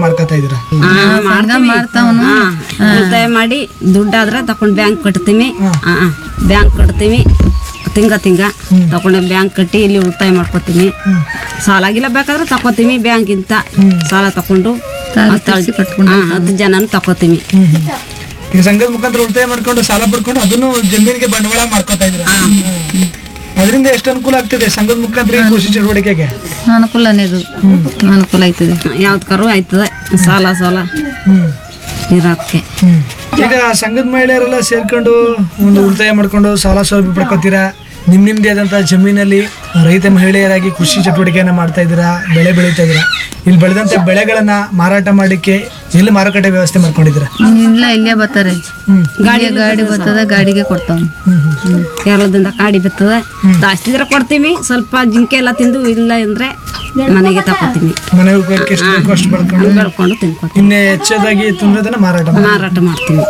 ಮಾಡ್ಕೊತಾ ಇದೀರಾ ಸಂಘ ಮಾಡ್ತಾವನು ಉಳಿತಾಯ ಮಾಡಿ ದುಡ್ಡಾದ್ರೆ ತಕೊಂಡು ಬ್ಯಾಂಕ್ ಕಟ್ತೀವಿ ಬ್ಯಾಂಕ್ ಕಟ್ತೀವಿ ತಿಂಗ ತಿಂಗ ತಗೊಂಡು ಬ್ಯಾಂಕ್ ಕಟ್ಟಿ ಇಲ್ಲಿ ಉಳಿತಾಯ ಮಾಡ್ಕೊತೀವಿ ಸಾಲ ಗಿಲ ಬೇಕಾದ್ರೆ ತಕೋತೀವಿ ಬ್ಯಾಂಕಿಂತ ಸಾಲ ತಕೊಂಡು ತೀರ್ಸಿ ಕಟ್ಕೊಂಡು ಹಾ, ಹತ್ತು ಜನನು ತಕೋತೀವಿ ಈಗ ಸಂಘದ ಮುಖಾಂತರ ಉಳಿತಾಯ ಮಾಡ್ಕೊಂಡು ಸಾಲ ಪಡ್ಕೊಂಡು ಅದನ್ನು ಜಮೀನಿಗೆ ಬಂಡವಾಳ ಮಾಡ್ಕೊತಾ ಇದ್ದೀರಾ ಅದರಿಂದ ಎಷ್ಟು ಅನುಕೂಲ ಆಗ್ತಿದೆ ಸಂಘದ ಮುಖಾಂತರ ಈ ಕೃಷಿ ಚಟುವಟಿಕೆಗೆ ಅನುಕೂಲನೇ ಇದು ಅನುಕೂಲ ಆಯ್ತದೆ ಯಾವ್ದಕ್ಕಾರು ಆಯ್ತದೆ ಸಾಲ ಸಾಲ ಹ್ಮ್ ಇರೋದಕ್ಕೆ ಹ್ಮ್. ಈಗ ಸಂಘದ ಮಹಿಳೆಯರೆಲ್ಲ ಸೇರ್ಕೊಂಡು ಒಂದು ಉಳಿತಾಯ ಮಾಡ್ಕೊಂಡು ಸಾಲ ಸೌಲಭ್ಯ ಪಡ್ಕೋತೀರಾ ನಿಮ್ ನಿಮ್ದೇ ಆದಂತ ಜಮೀನಲ್ಲಿ ರೈತ ಮಹಿಳೆಯರಾಗಿ ಕೃಷಿ ಚಟುವಟಿಕೆಯನ್ನ ಮಾಡ್ತಾ ಇದ್ದೀರಾ ಬೆಳೆ ಬೆಳೀತಾ ಇದ್ದೀರಾ ಇಲ್ಲಿ ಬೆಳೆದಂತ ಬೆಳೆಗಳನ್ನ ಮಾರಾಟ ಮಾಡಲಿಕ್ಕೆ ಎಲ್ಲಿ ಮಾರುಕಟ್ಟೆ ವ್ಯವಸ್ಥೆ ಮಾಡ್ಕೊಂಡಿದ್ದೀರಾ ಇಲ್ಲ ಇಲ್ಲೇ ಬರ್ತಾರೆ ಹ್ಮ್. ಗಾಡಿ ಗಾಡಿ ಬರ್ತದ ಗಾಡಿಗೆ ಕೊಡ್ತಾವ ಕೇರಳದಿಂದ ಕಾಡಿ ಬರ್ತದೆ ಜಾಸ್ತಿ ಇದ್ರೆ ಕೊಡ್ತೀವಿ ಸ್ವಲ್ಪ ಜಿಂಕೆ ಎಲ್ಲ ತಿಂದು ಇಲ್ಲ ಅಂದ್ರೆ ಮನೆಗೆ ತಕೋತೀವಿ ಮನೆ ಉಪಯೋಗಕ್ಕೆ ಎಷ್ಟು ಬೇಕೋ ಅಷ್ಟು ಬೆಳ್ಕೊಂಡು ಬೆಳ್ಕೊಂಡು ತಿನ್ಕೋತೀವಿ ಇನ್ನೇ ಹೆಚ್ಚದಾಗಿ ತುಂಬಿದ್ರೆ ಅದನ್ನ ಮಾರಾಟ ಮಾಡಿ ಮಾರಾಟ ಮಾಡ್ತೀವಿ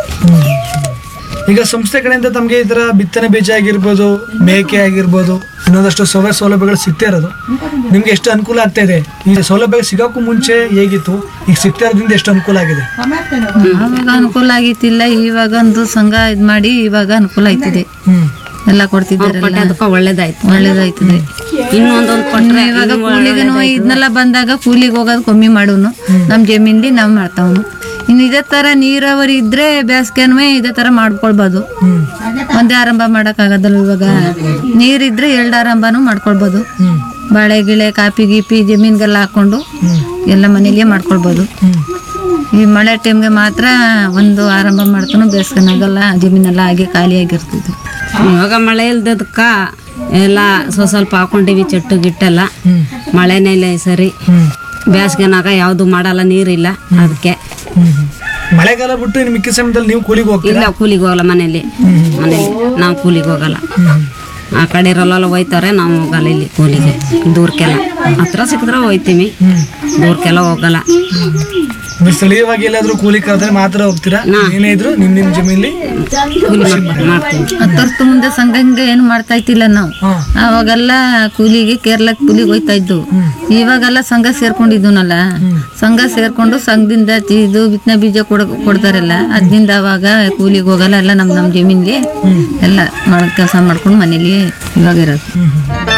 ಈಗ ಸಂಸ್ಥೆ ಕಡೆಯಿಂದ ತಮಗೆ ಈ ತರ ಬಿತ್ತನೆ ಬೀಜ ಆಗಿರ್ಬೋದು ಮೇಕೆ ಆಗಿರ್ಬೋದು ಇನ್ನೊಂದಷ್ಟು ಸೌಲ ಸೌಲಭ್ಯಗಳು ಸಿಗ್ತಾ ಇರೋದು ನಿಮ್ಗೆ ಎಷ್ಟು ಅನುಕೂಲ ಆಗ್ತಾ ಇದೆ ಈ ಸೌಲಭ್ಯ ಸಿಗೋಕ್ಕೂ ಮುಂಚೆ ಹೇಗಿತ್ತು ಈಗ ಸಿಗ್ತಾ ಇರೋದ್ರಿಂದ ಎಷ್ಟು ಅನುಕೂಲ ಆಗಿದೆ ಆವಾಗ ಅನುಕೂಲ ಆಗಿತ್ತಿಲ್ಲ ಇವಾಗ ಒಂದು ಸಂಘ ಇದ್ ಮಾಡಿ ಇವಾಗ ಅನುಕೂಲ ಆಯ್ತಿದೆ ಹ್ಮ್ ಎಲ್ಲ ಕೊಡ್ತಿದ್ದಾರಲ್ಲ ಕೊಟ್ಟೆ ಅದಕ್ಕೆ ಒಳ್ಳೇದಾಯ್ತು ಒಳ್ಳೇದಾಯ್ತದೆ ಇನ್ನೊಂದೊಂದು ಕೊಟ್ರೆ ಇವಾಗ ಕೂಲಿಗನು ಇದನ್ನೆಲ್ಲ ಬಂದಾಗ ಕೂಲಿಗೆ ಹೋಗೋದು ಕಮ್ಮಿ ಮಾಡುನು ನಮ್ ಜಮೀನ್ಲಿ ನಾವ್ ಮಾಡ್ತಾವನು ಇನ್ನು ಇದೇ ತರ ನೀರಾವರಿ ಇದ್ರೆ ಬೇಸಿಗೆನೂ ಇದೇ ತರ ಮಾಡ್ಕೊಳ್ಬೋದು ಒಂದೇ ಆರಂಭ ಮಾಡಕ್ ಆಗೋದಲ್ಲ ಇವಾಗ ನೀರಿದ್ರೆ ಎರಡು ಆರಂಭನೂ ಮಾಡ್ಕೊಳ್ಬೋದು ಬಾಳೆ ಗಿಳೆ ಕಾಪಿ ಗೀಪಿ ಜಮೀನ್ಗೆಲ್ಲ ಹಾಕೊಂಡು ಎಲ್ಲ ಮನೇಲಿಯೇ ಮಾಡ್ಕೊಳ್ಬೋದು ಈ ಮಳೆ ಟೈಮ್ಗೆ ಮಾತ್ರ ಒಂದು ಆರಂಭ ಮಾಡ್ತಾನು ಬೇಸಿಗೆನಾಗಲ್ಲ ಜಮೀನೆಲ್ಲ ಹಾಗೆ ಖಾಲಿಯಾಗಿರ್ತದೆ ಇವಾಗ ಮಳೆ ಇಲ್ದದಕ್ಕ ಎಲ್ಲ ಸ್ವ ಸ್ವಲ್ಪ ಹಾಕೊಂಡಿವಿ ಚೆಟ್ಟು ಗಿಟ್ಟೆಲ್ಲ ಮಳೆನೇ ಇಲ್ಲ ಈ ಸರಿ ಬೇಸಿಗೆನಾಗ ಯಾವುದು ಮಾಡಲ್ಲ ನೀರಿಲ್ಲ ಅದಕ್ಕೆ ಮಳೆಗಾಲ ಬಿಟ್ಟು ಇನ್ನು ಮಿಕ್ಕ ಸಮಯದಲ್ಲಿ ನೀವು ಕೂಲಿಗೆ ಹೋಗ್ತೀರಾ ಇಲ್ಲ ಕೂಲಿಗೆ ಹೋಗಲ್ಲ ಮನೇಲಿ ಮನೇಲಿ ನಾವು ಕೂಲಿಗೆ ಹೋಗಲ್ಲ ಆ ಕಡೆ ಇರೋಲ್ಲ ಹೋಯ್ತಾರೆ ನಾವು ಹೋಗಲ್ಲ ಇಲ್ಲಿ ಕೂಲಿಗೆ ದೂರಕ್ಕೆಲ್ಲ ಹತ್ರ ಸಿಕ್ಕಿದ್ರೆ ಹೋಯ್ತೀವಿ ದೂರಕ್ಕೆಲ್ಲ ಹೋಗಲ್ಲ ನೀವು ಸ್ಥಳೀಯವಾಗಿ ಎಲ್ಲಾದ್ರೂ ಕೂಲಿ ಕರೆದ್ರೆ ಮಾತ್ರ ಹೋಗ್ತೀರಾ ಏನೇ ಇದ್ರು ನಿಮ್ ನಿಮ್ ಜಮೀನಲ್ಲಿ ಕೂಲಿ ಮಾಡ್- ಮಾಡ್ತೀವಿ ಹತ್ತು ವರ್ಷದ ಮುಂದೆ ಸಂಘ ಹಿಂಗೆ ಏನು ಮಾಡ್ತಾ ಇತ್ತಿಲ್ಲ ನಾವು ಹಾ ಅವಾಗೆಲ್ಲ ಕೂಲಿಗೆ ಕೇರಳಕ್ಕೆ ಕೂಲಿಗೆ ಹೋಯ್ತಾ ಇದ್ದು ಇವಾಗೆಲ್ಲ ಸಂಘ ಸೇರ್ಕೊಂಡಿದ್ವನಲ್ಲ ಸಂಘ ಸೇರ್ಕೊಂಡು ಸಂಘದಿಂದ ತಿ- ಇದು ಬಿತ್ತನೆ ಬೀಜ ಕೊಡ ಕೊಡ್ತಾರಲ್ಲ ಅದರಿಂದ ಅವಾಗ ಕೂಲಿಗೆ ಹೋಗಲ್ಲ ಎಲ್ಲ ನಮ್ ನಮ್ ಜಮೀನ್ಗೆ ಎಲ್ಲ ಮಾಡ ಕೆಲಸ ಮಾಡ್ಕೊಂಡು ಮನೇಲಿ ಇವಾಗ ಇರೋದು ಹ್ಮ್ ಹ್ಮ್